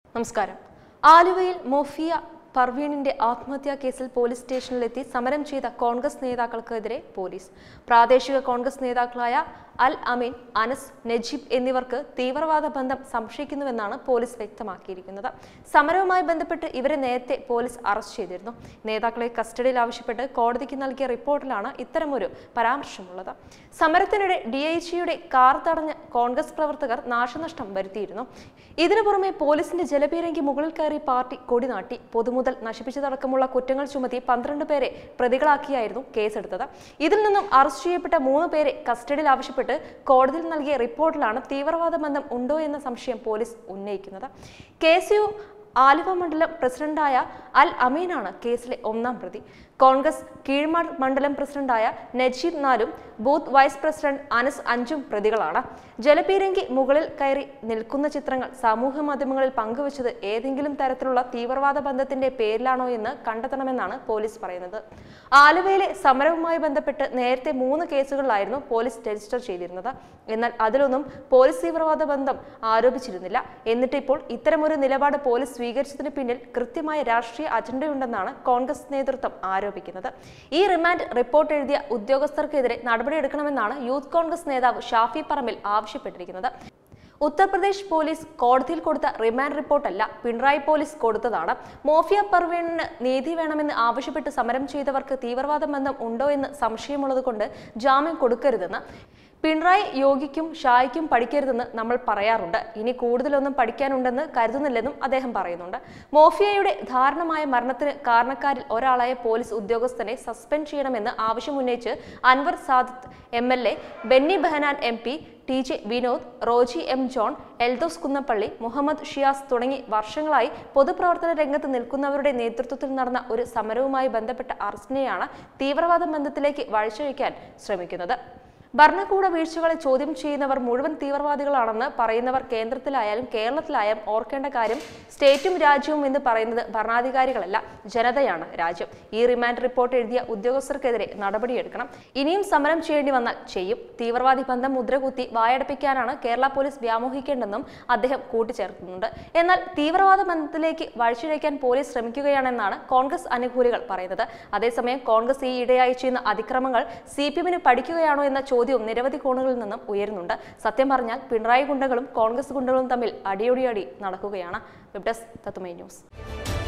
നമസ്കാരം ആലുവയിൽ മോഫിയ പർവീണിന്റെ ആത്മഹത്യാ കേസിൽ പോലീസ് സ്റ്റേഷനിലെത്തി സമരം ചെയ്ത കോൺഗ്രസ് നേതാക്കൾക്കെതിരെ പോലീസ് പ്രാദേശിക കോൺഗ്രസ് നേതാക്കളായ അൽ അമീൻ അനസ് നജീബ് എന്നിവർക്ക് തീവ്രവാദ ബന്ധം സംശയിക്കുന്നുവെന്നാണ് പോലീസ് വ്യക്തമാക്കിയിരിക്കുന്നത് സമരവുമായി ബന്ധപ്പെട്ട് ഇവരെ നേരത്തെ പോലീസ് അറസ്റ്റ് ചെയ്തിരുന്നു നേതാക്കളെ കസ്റ്റഡിയിൽ ആവശ്യപ്പെട്ട് കോടതിക്ക് നൽകിയ റിപ്പോർട്ടിലാണ് ഇത്തരമൊരു പരാമർശമുള്ളത് സമരത്തിനിടെ ഡി ഐ ജിയുടെ കാർ തടഞ്ഞ് കോൺഗ്രസ് പ്രവർത്തകർ നാശനഷ്ടം വരുത്തിയിരുന്നു ഇതിനു പുറമെ പോലീസിന്റെ ജലപീരങ്കി മുകളിൽ കയറി പാർട്ടി കൊടിനാട്ടി പൊതുമുതൽ നശിപ്പിച്ചതടക്കമുള്ള കുറ്റങ്ങൾ ചുമത്തി പന്ത്രണ്ട് പേരെ പ്രതികളാക്കിയായിരുന്നു കേസെടുത്തത് ഇതിൽ നിന്നും അറസ്റ്റ് ചെയ്യപ്പെട്ട മൂന്ന് പേരെ കസ്റ്റഡിയിൽ ആവശ്യപ്പെട്ട് കോടതിയിൽ നൽകിയ റിപ്പോർട്ടിലാണ് തീവ്രവാദ ബന്ധം ഉണ്ടോ എന്ന സംശയം പോലീസ് ഉന്നയിക്കുന്നത് കേസ് യു ആലുവ മണ്ഡലം പ്രസിഡന്റായ അൽ അമീനാണ് കേസിലെ ഒന്നാം പ്രതി കോൺഗ്രസ് കീഴ്മാട് മണ്ഡലം പ്രസിഡന്റായ നജീബ് നാലും ബൂത്ത് വൈസ് പ്രസിഡന്റ് അനസ് അഞ്ചും പ്രതികളാണ് ജലപീരങ്കി മുകളിൽ കയറി നിൽക്കുന്ന ചിത്രങ്ങൾ സമൂഹ മാധ്യമങ്ങളിൽ പങ്കുവച്ചത് ഏതെങ്കിലും തരത്തിലുള്ള തീവ്രവാദ ബന്ധത്തിന്റെ പേരിലാണോ എന്ന് കണ്ടെത്തണമെന്നാണ് പോലീസ് പറയുന്നത് ആലുവയിലെ സമരവുമായി ബന്ധപ്പെട്ട് നേരത്തെ മൂന്ന് കേസുകളിലായിരുന്നു പോലീസ് രജിസ്റ്റർ ചെയ്തിരുന്നത് എന്നാൽ അതിലൊന്നും പോലീസ് തീവ്രവാദ ബന്ധം ആരോപിച്ചിരുന്നില്ല എന്നിട്ട് ഇപ്പോൾ ഇത്തരമൊരു നിലപാട് പോലീസ് സ്വീകരിച്ചതിന് പിന്നിൽ കൃത്യമായ രാഷ്ട്രീയ അജണ്ടയുണ്ടെന്നാണ് കോൺഗ്രസ് നേതൃത്വം ആരോപിക്കുന്നത് ഈ റിമാൻഡ് റിപ്പോർട്ട് എഴുതിയ ഉദ്യോഗസ്ഥർക്കെതിരെ നടപടിയെടുക്കണമെന്നാണ് യൂത്ത് കോൺഗ്രസ് നേതാവ് ഷാഫി പറമ്പിൽ ആവശ്യപ്പെട്ടിരിക്കുന്നത് ഉത്തർപ്രദേശ് പോലീസ് കോടതിയിൽ കൊടുത്ത റിമാൻഡ് റിപ്പോർട്ടല്ല പിണറായി പോലീസ് കൊടുത്തതാണ് മോഫിയ പർവീണിന് നീതി വേണമെന്ന് ആവശ്യപ്പെട്ട് സമരം ചെയ്തവർക്ക് തീവ്രവാദ ബന്ധം ഉണ്ടോ എന്ന് സംശയമുള്ളതുകൊണ്ട് ജാമ്യം കൊടുക്കരുതെന്ന് പിണറായി യോഗിക്കും ഷായ്ക്കും പഠിക്കരുതെന്ന് നമ്മൾ പറയാറുണ്ട് ഇനി കൂടുതലൊന്നും പഠിക്കാനുണ്ടെന്ന് കരുതുന്നില്ലെന്നും അദ്ദേഹം പറയുന്നുണ്ട് മോഫിയയുടെ ദാരുണമായ മരണത്തിന് കാരണക്കാരിൽ ഒരാളായ പോലീസ് ഉദ്യോഗസ്ഥനെ സസ്പെൻഡ് ചെയ്യണമെന്ന് ആവശ്യമുന്നയിച്ച് Anwar Sadath M L A Benny Behanan M P T J Vinod Roji M John Eldhose Kunnappilly Muhammad Shiyas തുടങ്ങി വർഷങ്ങളായി പൊതുപ്രവർത്തന രംഗത്ത് നിൽക്കുന്നവരുടെ നേതൃത്വത്തിൽ നടന്ന ഒരു സമരവുമായി ബന്ധപ്പെട്ട അറസ്റ്റിനെയാണ് തീവ്രവാദ ബന്ധത്തിലേക്ക് വഴിച്ചഴിക്കാൻ ശ്രമിക്കുന്നത് ഭരണകൂട വീഴ്ചകളെ ചോദ്യം ചെയ്യുന്നവർ മുഴുവൻ തീവ്രവാദികളാണെന്ന് പറയുന്നവർ കേന്ദ്രത്തിലായാലും കേരളത്തിലായാലും ഓർക്കേണ്ട കാര്യം സ്റ്റേറ്റും രാജ്യവും എന്ന് പറയുന്നത് ഭരണാധികാരികളല്ല ജനതയാണ് രാജ്യം ഈ റിമാൻഡ് റിപ്പോർട്ട് എഴുതിയ ഉദ്യോഗസ്ഥർക്കെതിരെ നടപടിയെടുക്കണം ഇനിയും സമരം ചെയ്യേണ്ടി വന്നാൽ ചെയ്യും തീവ്രവാദി ബന്ധം മുദ്രകുത്തി വായടപ്പിക്കാനാണ് കേരള പോലീസ് വ്യാമോഹിക്കേണ്ടെന്നും അദ്ദേഹം കൂട്ടിച്ചേർക്കുന്നുണ്ട് എന്നാൽ തീവ്രവാദ ബന്ധത്തിലേക്ക് വഴിച്ചിഴയ്ക്കാൻ പോലീസ് ശ്രമിക്കുകയാണെന്നാണ് കോൺഗ്രസ് അനുകൂലികൾ പറയുന്നത് അതേസമയം കോൺഗ്രസ് ഈ ഇടയായി ചെയ്യുന്ന അതിക്രമങ്ങൾ സി പി എമ്മിന് പഠിക്കുകയാണോ എന്ന ചോദ്യവും നിരവധി കോണുകളിൽ നിന്നും ഉയരുന്നുണ്ട് സത്യം പറഞ്ഞാൽ പിണറായി ഗുണ്ടകളും കോൺഗ്രസ് ഗുണ്ടകളും തമ്മിൽ അടിയൊടിയടി നടക്കുകയാണ് വെബ് ഡെസ്ക് തത്തുമൈ ന്യൂസ്